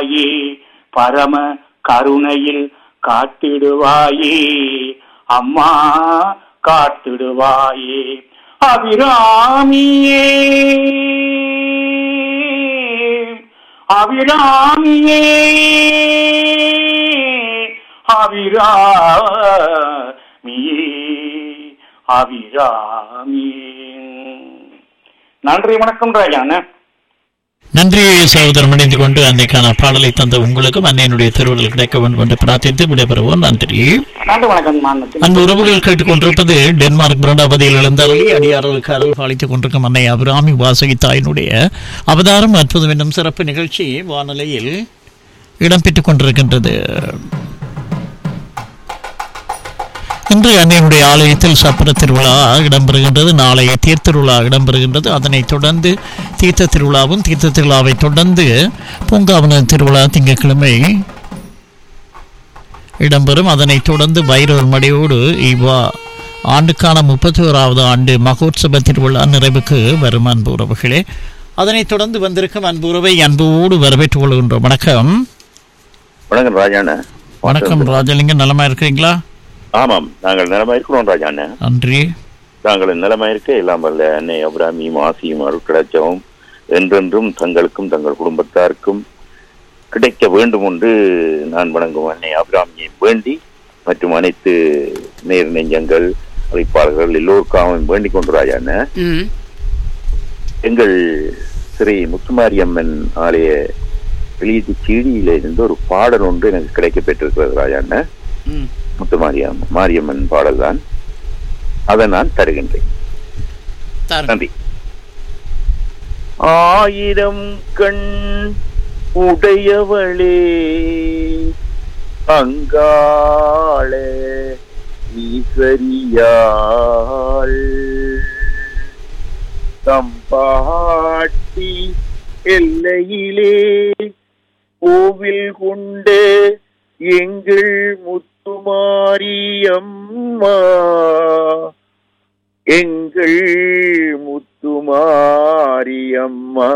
காத்திடுவாயே பரம கருணையில் காத்திடுவாயே அம்மா காத்திடுவாயே அபிராமியே அபிராமியே அபிராமியே அபிராமியே நன்றி வணக்கம் ராஜா அண்ணா நன்றி சகோதரன் இணைந்து கொண்டு அன்னைக்கான பாடலை தந்த உங்களுக்கும் அன்னையினுடைய திருவுருள் கிடைக்க வேண்டும் என்று பிரார்த்தித்து விடைபெறுவோம் நன்றி நன்றி வணக்கம் மாநிலத்தில் அன்பு உறவுகள் கேட்டுக்கொண்டிருப்பது டென்மார்க் பிரணபதியில் எழுந்தருளி அடியார்களுக்கு அருள் பாலித்துக் கொண்டிருக்கும் அன்னை அபிராமி வாசகி தாயினுடைய அவதாரம் அற்புதம் என்னும் சிறப்பு நிகழ்ச்சி வானொலியில் இடம்பெற்றுக் கொண்டிருக்கின்றது இன்று அன்னையினுடைய ஆலயத்தில் சப்பர திருவிழா இடம்பெறுகின்றது நாளைய தீர்த்திருவிழா இடம்பெறுகின்றது அதனைத் தொடர்ந்து தீர்த்த திருவிழாவும் தீர்த்த திருவிழாவை தொடர்ந்து பூங்காவன திருவிழா திங்கட்கிழமை இடம்பெறும் அதனைத் தொடர்ந்து வைரவர் மடையோடு இவ்வா ஆண்டுக்கான முப்பத்தி ஓராவது ஆண்டு மகோத்சவ திருவிழா நிறைவுக்கு வரும் அன்பு உறவுகளே அதனைத் தொடர்ந்து வந்திருக்கும் அன்பு உறவை அன்போடு வரவேற்றுக் கொள்கின்றோம் வணக்கம் வணக்கம் ராஜாண்ணா வணக்கம் ராஜலிங்கம் நலமா இருக்கிறீங்களா ஆமாம் நாங்கள் நிலமா இருக்கிறோம் ராஜாண்ணா நன்றி நாங்கள் நிலமா இருக்க எல்லாம் வல்ல அன்னை அபிராமியும் ஆசியும் அருட்கடாச்சவும் என்றென்றும் தங்களுக்கும் தங்கள் குடும்பத்தாருக்கும் கிடைக்க வேண்டும் என்று நான் வணங்கும் அன்னை அபிராமியை வேண்டி மற்றும் அனைத்து நேர் நெஞ்சங்கள் அழைப்பாளர்கள் எல்லோருக்காகவும் வேண்டிக் கொண்டு ராஜாண்ணா எங்கள் ஸ்ரீ முத்துமாரியம்மன் ஆலய வெளியீட்டு சீடியில இருந்து ஒரு பாடல் ஒன்று எனக்கு கிடைக்க பெற்றிருக்கிறது ராஜாண்ணா முத்துமாரியம் மாரியம்மன் பாடல் தான் அதை நான் தருகின்றேன் நன்றி ஆயிரம் கண் உடையவளே அங்காள ஈஸ்வரியாள் தம்பாட்டி எல்லையிலே கோவில் கொண்டு எங்கள் முத்துமாரியம்மா எங்கள் முத்துமாரியம்மா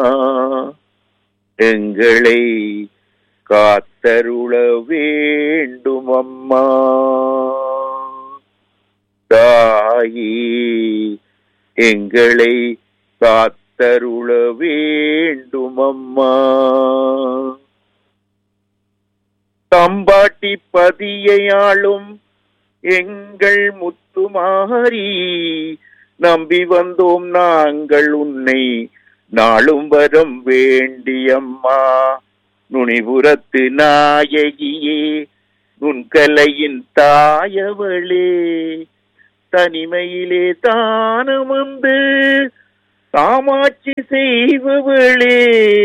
எங்களை காத்தருள வேண்டும் அம்மா தாயி எங்களை காத்தருள வேண்டும் அம்மா தம்பாட்டி பதியையாளும் எங்கள் முத்துமாரி நம்பி வந்தோம் நாங்கள் உன்னை நாளும் வரம் வேண்டியம்மா நுனிபுரத்து நாயகியே நுண்கலையின் தாயவளே தனிமையிலே தானமந்து தாமாட்சி செய்பவளே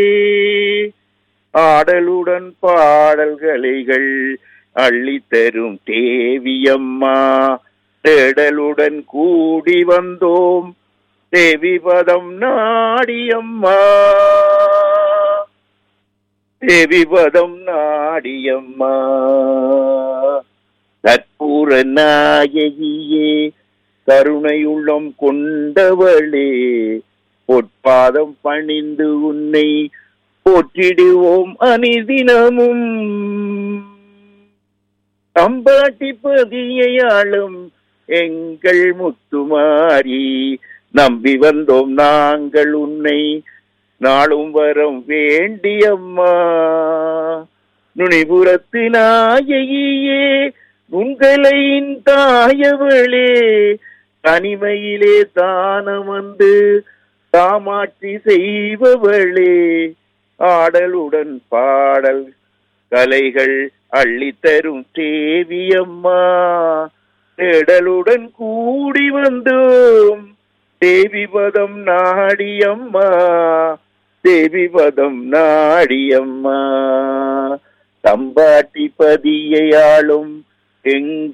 ஆடலுடன் பாடல்களைகள் அள்ளி தரும் தேவியம்மா தேடலுடன் கூடி வந்தோம் தேவி பதம் நாடியம்மா தேவி பதம் நாடியம்மா கற்பூர நாயகியே கருணையுள்ளம் கொண்டவளே பொற்பாதம் பணிந்து உன்னை போற்றிடுவோம் அனிதினமும் அம்பாட்டி பதியையாளும் எங்கள் முத்துமாரி நம்பி வந்தோம் நாங்கள் உன்னை நாளும் வரம் வேண்டியம்மா நுனிபுரத்து நாயகியே உங்களையின் தாயவளே தனிமையிலே தானம் வந்து தாமாட்சி செய்பவளே ஆடலுடன் பாடல் கலைகள் அள்ளி தரும் தேவியம்மா தேடலுடன் கூடி வந்தோம் தேவி பதம் நாடியம்மா தேவி பதம் நாடியம்மா தம்பாட்டி பதியையாளும் எங்கள்